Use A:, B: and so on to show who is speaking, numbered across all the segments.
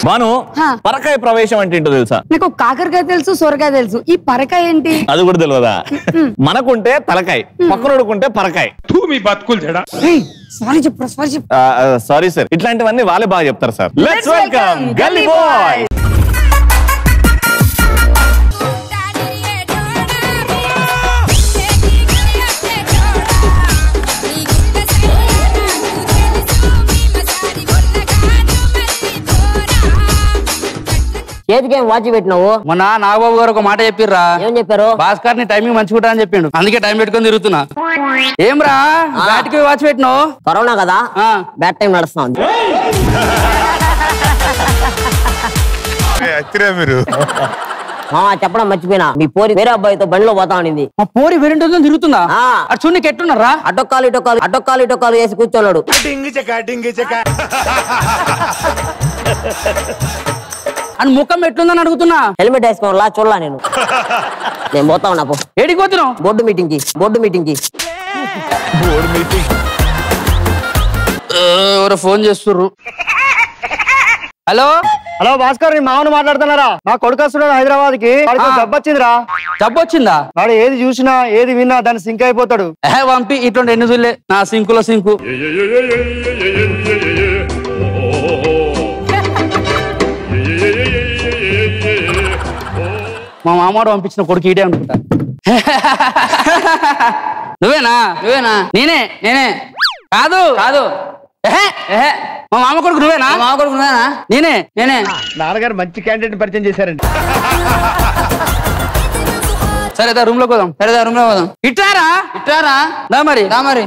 A: భాను
B: హా.
A: పరకాయ ప్రవేశం అంటే ఏంటో తెలుసా
B: నాకు కాకరకాయ తెలుసు సొరకాయ తెలుసు ఈ పరకాయ ఏంటి
A: అది కూడా తెలియదా మనకుంటే తలకాయ పక్కనోడుకుంటే పరకాయ
C: తూ మీ బతుకులు జడ
B: సారీ చెప్పు సారీ చెప్పు
A: సారీ సార్ ఇట్లాంటివన్నీ వాళ్ళే బాగా చెప్తారు sir let's
B: Let's
A: welcome
B: welcome
A: gully
B: Gully
A: boy
B: Boy.
D: చేతికేం వాచ్ పెట్టినావు
E: మొన్న నాగబాబు గారు ఒక మాట చెప్పిర్రా
D: ఏం చెప్పారు
E: భాస్కర్ ని టైమింగ్ మంచిగా అని చెప్పిండు అందుకే టైం పెట్టుకొని తిరుగుతున్నా ఏం రా బ్యాట్కి వాచ్ పెట్టినావు
D: కరోనా కదా
E: ఆ.
D: బ్యాట్ టైం నడుస్తా ఉంది
F: అచ్చిరా మీరు
D: మా చెప్పడం మర్చిపోయినా మీ పోరి వేరే అబ్బాయితో బండిలో పోతా ఉండింది
E: మా పోరి వేరేంటో తిరుగుతుందా
D: ఆ.
E: అటు చూడు నీకు ఎట్టున్నారా
D: అటొక్కాలు ఇటొక్కాలు అటొక్కాలు ఇటొక్కాలు వేసి కూర్చోన్నాడు
E: అని ముఖం ఎట్లుందని అడుగుతున్నా
D: హెల్మెట్ వేసుకోవాలా చూడలా నేను నేను పోతా ఉన్నా పో
E: ఏడికి పోతున్నావు
D: బోర్డు మీటింగ్ కి బోర్డు మీటింగ్ కి
E: ఎవరో ఫోన్ చేస్తుర్రు హలో
G: హలో భాస్కర్ నీ మామను మాట్లాడుతున్నారా నా కొడుకు వస్తున్నాడు హైదరాబాద్ కి వాడికి
E: ఆ.
G: జబ్బు వచ్చిందిరా
E: జబ్బు వచ్చిందా
G: వాడు ఏది చూసినా ఏది విన్నా దాన్ని సింక్ అయిపోతాడు
E: ఏ పంపి ఇటువంటి ఎన్ని చూలే నా సింకులో సింకు మా మామాడు పంపించిన కొడుకు ఈడే అనుకుంటా నువ్వేనా నువ్వేనా నేనే నేనే కాదు కాదు ఎహే, ఎహే. మా మామ కొడుకు నువ్వేనా మామ కొడుకు నువ్వేనా నేనే నేనే
G: నాన్నగారు మంచి క్యాండిడేట్ పరిచయం చేశారండి
E: సరే దా రూమ్ లోకి పోదాం సరే దా రూమ్ లో పోదాం ఇట్టారా ఇట్టారా దా మరి దా మరి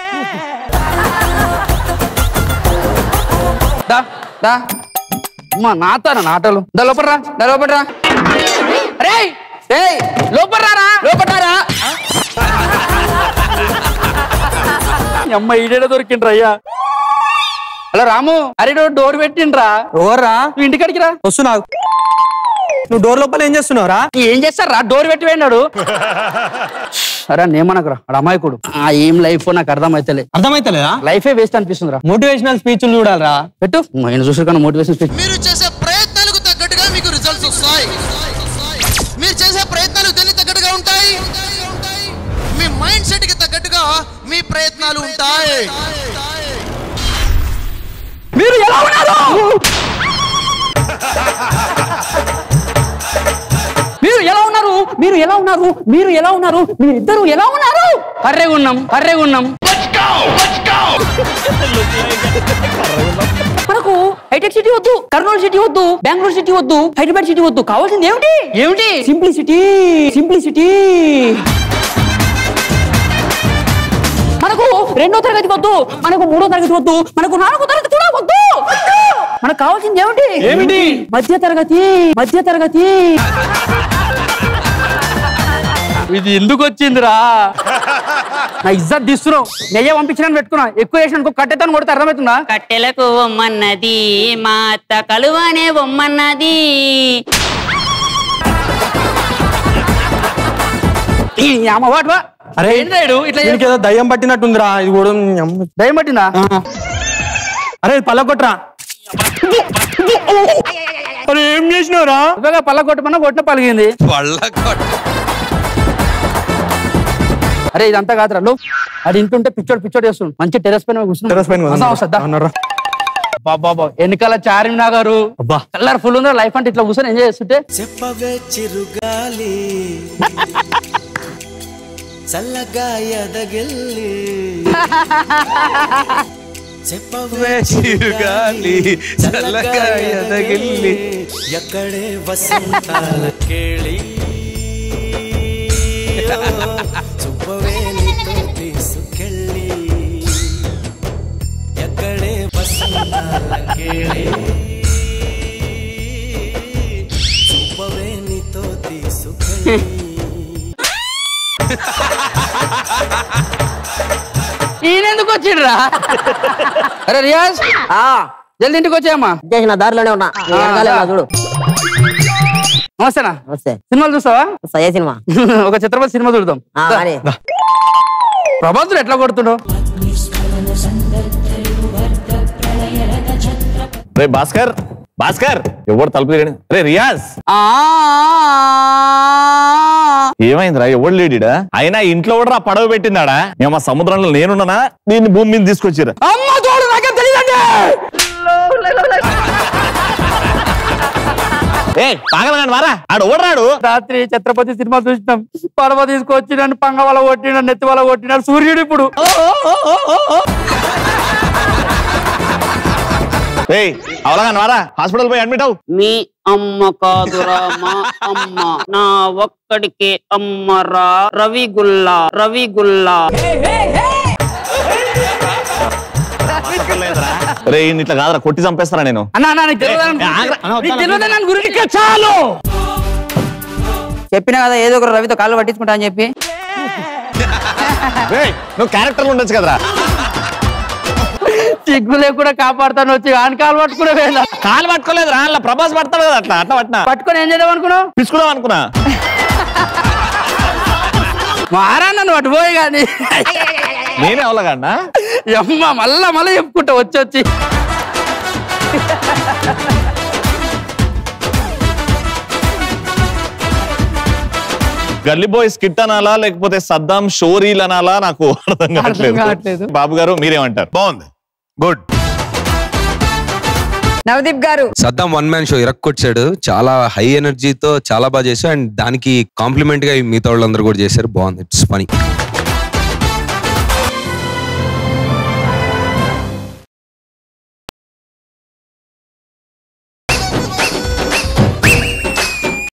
E: దా దా అమ్మా నాతానా నాటలు దా లోపలరా దా లోపలరా రే ఏయ్ లోపలరా లోపలరా అమ్మ ఈడేడ దొరికిండ్రా అయ్యా హలో రాము అరే డోర్ పెట్టిండ్రా
G: ఓర్రా
E: నువ్వు ఇంటికాడికి రా
G: వస్తున్నావు నువ్వు డోర్ లోపల ఏం చేస్తున్నావురా
E: ఏం చేస్తారా డోర్ పెట్టి పోయినాడు అరే నేమనకురా ఆడ అమాయకుడు ఆ ఏం లైఫ్ నాకు అర్థమైతలే
G: అర్థమైతలేదా
E: లైఫే వేస్ట్ అనిపిస్తుందిరా
G: మోటివేషనల్ స్పీచ్లు చూడాలరా
E: పెట్టు ఆయన చూసారు కానీ మోటివేషన్ స్పీచ్
H: మీరు చేసే ప్రయత్నాలకు తగ్గట్టుగా మీకు రిజల్ట్స్ వస్తాయి మీరు చేసే ప్రయత్నాలు దేనికి తగ్గట్టుగా ఉంటాయి మీ మైండ్ సెట్ కి తగ్గట్టుగా మీ ప్రయత్నాలు ఉంటాయి
E: మీరు ఎలా ఉన్నారు మీరు ఎలా ఉన్నారు మీరు ఎలా ఉన్నారు మీరు ఎలా ఉన్నారు మీరిద్దరు ఎలా ఉన్నారు కర్రెగా ఉన్నాం కర్రెగా ఉన్నాం మనకు హైటెక్ సిటీ వద్దు కర్నూలు సిటీ వద్దు బెంగళూరు సిటీ వద్దు హైదరాబాద్ సిటీ వద్దు కావాల్సింది ఏమిటి ఏమిటి సింప్లిసిటీ సింప్లిసిటీ మనకు రెండో తరగతి వద్దు మనకు మూడో తరగతి వద్దు మనకు నాలుగో తరగతి కూడా వద్దు వద్దు. మనకు కావాల్సింది ఏమిటి ఏమిటి మధ్య తరగతి మధ్య తరగతి ఇది ఎందుకు వచ్చిందిరా నా ఇజ్జత్ తీస్తున్నావు నెయ్యి పంపించిన పెట్టుకున్నా ఎక్కువ వేసిన ఇంకో కట్టెతో కొడితే అర్థమవుతుందా
I: కట్టెలకు బొమ్మన్నది మా అత్త కలువనే బొమ్మన్నది
E: ఈ అమ్మ వాటి వా.
G: అరే
E: ఏం రైడు ఇట్లా
G: దీనికి ఏదో దయ్యం పట్టినట్టుందిరా ఇది కూడా నీ అమ్మ.
E: దయ్యం పట్టిందా
G: అరే ఇది పల్ల కొట్రా అరే ఏం చేసినావురా
E: నువ్వేగా పళ్ళ కొట్టమన్నా కొట్టిన పలిగింది అరే ఇదంతా కాదురా లో అది ఇంటుంటే పిచ్చోడు పిచ్చోడు చేస్తుండు మంచి టెరస్ పైన
G: టెర్రస్ పైన
E: వస్తుందా
G: అన్నారా
E: బాబా వెనకాల చార్మినా గారు
G: అబ్బా.
E: కలర్ ఫుల్ ఉందా లైఫ్ అంటే ఇట్లా కూర్చొని ఎంజాయ్ చేస్తుంటే
H: చెప్పవే చిరుగాలి చల్లగా ఎదగిల్లి చెప్పవే చిరుగాలి చల్లగా ఎదగిల్లి ఎక్కడే వసంతాల కేళి చుప్పవే నీతో తీసుకెళ్ళి ఎక్కడే వసంతాల కేళి చూపవే నీతో తీసుకెళ్ళి
E: ఈయనెందుకు వచ్చిండ్రా అరే రియాజ్
D: ఆ
E: జల్ది ఇంటికి వచ్చాయమ్మా
D: చేసిన దారిలోనే ఉన్నా నీ వెనకాలే ఉన్నా చూడు
E: నమస్తేనా
D: వస్తే
E: సినిమాలు చూస్తావా
D: వస్తా ఏ సినిమా
E: ఒక చిత్రపతి సినిమా చూద్దాం
D: ఆ, అని
E: ప్రభాసుడు ఎట్లా కొడుతున్నావు
A: రే భాస్కర్ భాస్కర్ ఎవడు తలుపు తీయడం రే రియాజ్
E: ఆ
A: ఏమైందిరా ఎవడు లేడీడా అయినా ఇంట్లో కూడా పడవ పెట్టిందాడా మేము సముద్రంలో నేనున్నానా దీన్ని భూమి మీద తీసుకొచ్చిరా
E: అమ్మ తోడు నాకేం తెలియదండి
A: ఏ తాగలగాని వారా ఆడు ఓడరాడు
E: రాత్రి ఛత్రపతి సినిమా చూసినాం పడవ తీసుకొచ్చి నన్ను పంగ వల్ల కొట్టినాడు నెత్తి వల్ల కొట్టినాడు సూర్యుడు ఇప్పుడు
A: ఏయ్ అవలగాని వారా హాస్పిటల్ పోయి అడ్మిట్ అవు
I: మీ అమ్మ కాదురా మా అమ్మ నా ఒక్కడికే అమ్మరా రవిగుల్లా రవిగుల్లా
A: రే ఈయన్ని ఇట్లా కాదురా కొట్టి చంపేస్తారా నేను
E: అన్నా అన్నా నీకు తెలియదు
A: ఏ, ఆగ్రా. అన్న,
E: నీకు
A: వద్దాను.
E: తెలియదు నన్ను గురించి చాలు చెప్పినా కదా ఏదో ఒక రవితో కాళ్ళు పట్టించుకుంటా అని చెప్పి
A: రేయ్, నువ్వు క్యారెక్టర్ ఉండొచ్చు కదరా
E: సిగ్గు లేకుండా కాపాడుతాను వచ్చి ఆని కాలు పట్టుకునే వేళ
A: కాలు పట్టుకోలేదు రా అలా ప్రభాస్ పడతాడు కదా అట్లా అట్లా పట్టినా
E: పట్టుకొని ఏం చేద్దాం అనుకున్నావు
A: పిసుకుదాం అనుకున్నా
E: మారా నన్ను అటు పోయి కానీ
A: నేనే అవలగాడినా
E: అమ్మ మళ్ళా మళ్ళీ చెప్పుకుంటా వచ్చి వచ్చి
A: గల్లీ బాయ్ స్కిట్ అనాలా లేకపోతే సద్దాం షోరీలు అనాలా నాకు అర్థం
E: కావట్లేదు.
A: కావట్లేదు బాబు గారు మీరేమంటారు
C: బాగుంది గుడ్
B: నవదీప్ గారు
F: సద్దాం వన్ మ్యాన్ షో ఇరక్కొచ్చాడు చాలా హై ఎనర్జీతో చాలా బాగా చేశాడు అండ్ దానికి కాంప్లిమెంట్ గా ఈ మిగతా వాళ్ళందరూ కూడా చేశారు బాగుంది ఇట్స్ ఫనీ